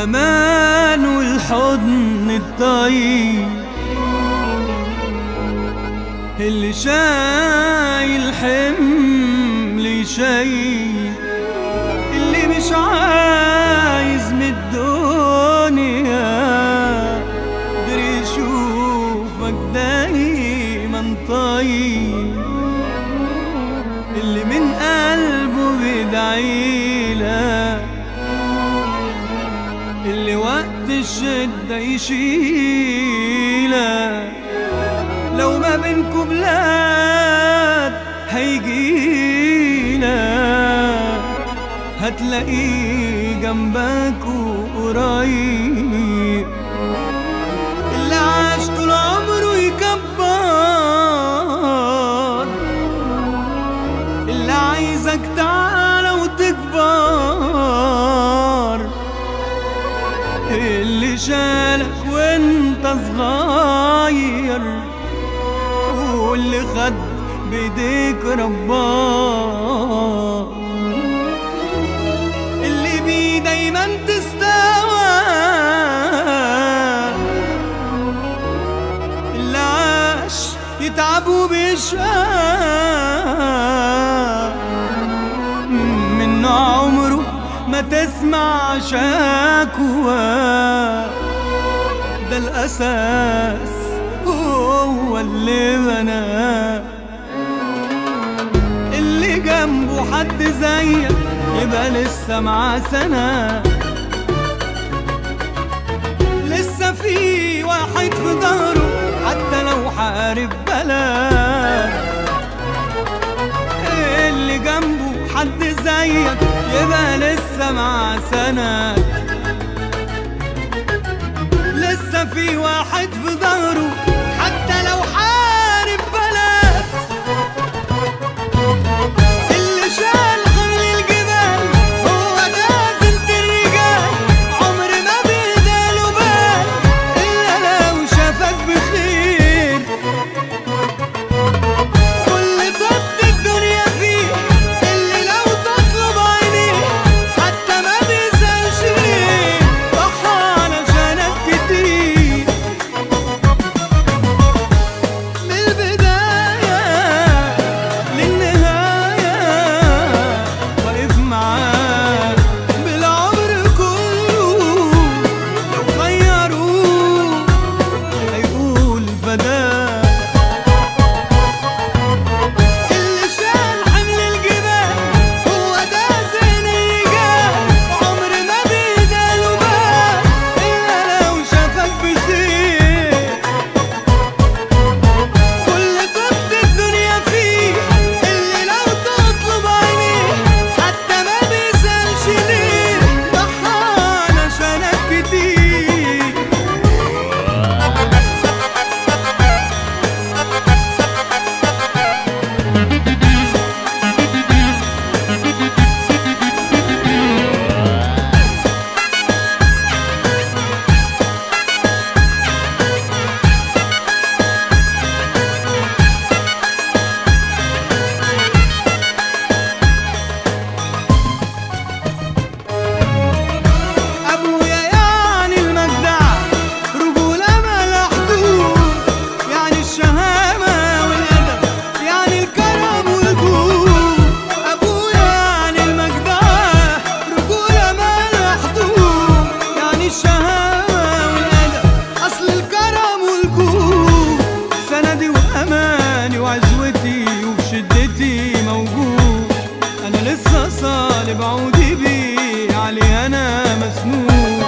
الأمان والحضن الطيب اللي شايل حمل يشيل اللي مش عايز من الدنيا قدر يشوفك دايما طيب اللي من قلبه بيدعيلك اللي وقت الشدة يشيلك لو ما بينكم بلاد هيجيلك هتلاقيه جنبك وقريب اللي عاش طول عمره يكبر اللي عايزك تعالى وتكبر اللي شالك وانت صغير واللي خد بايديك رباك اللي بيه دايما تستوى اللي عاش يتعب وبيشقى منه عمره ما تسمع شكوى ده الأساس هو اللي بناه اللي جنبه حد زيك يبقى لسه معاه سنة لسه في واحد في ظهره حتى لو حارب بلد اللي جنبه حد زيك يبقى لسه مع سنة لسه في واحد في ظهره حتى لو حارب بلد اللي شال حمل الجبال هو ده زنت الرجال عمر ما بيداله بال إلا لو شافك بخير كل طب الدنيا فيه اللي لو تطلب عينيه حتى ما بيسألش ليه ضحى علشانك كتير من البداية للنهاية واقف معاك بالعمر كله لو غيروه هيقول فداك اللي شال حمل الجبال هو ده زين الرجال عمر ما بيداله بال إلا لو شافك بخير كل طب الدنيا فيه اللي لو تطلب عينيه حتى ما بيسألش ليه ضحى علشانك كتير أبويا يعني المجدع رجولة ملا حدود يعني الشهامة والأدب يعني الكرم والجود أبويا يعني المجدع رجولة ملا حدود يعني الشهامة والأدب أصل الكرم والجود سندي وأماني وعزوتي وفي شدتي موجود أنا لسه صالب عودي بيه علي أنا مسنود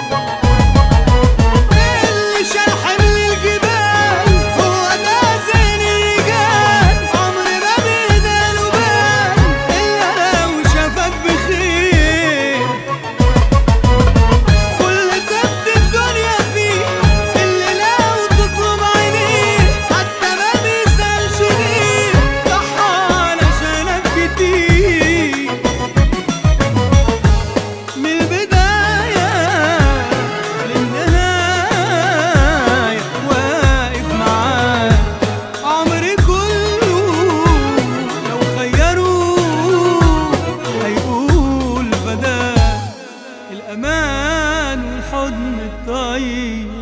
اللي شال حمل الجبال هو ده زين الرجال عمر ما بيداله بال إلا لو شافك بخير كل طب الدنيا فيه اللي لو تطلب عينيه حتى ما بيسألش ليه ضحى علشانك كتير من البداية للنهاية واقف معاك عمري كله لو خيروه هيقول فداك الأمان يقعد متطير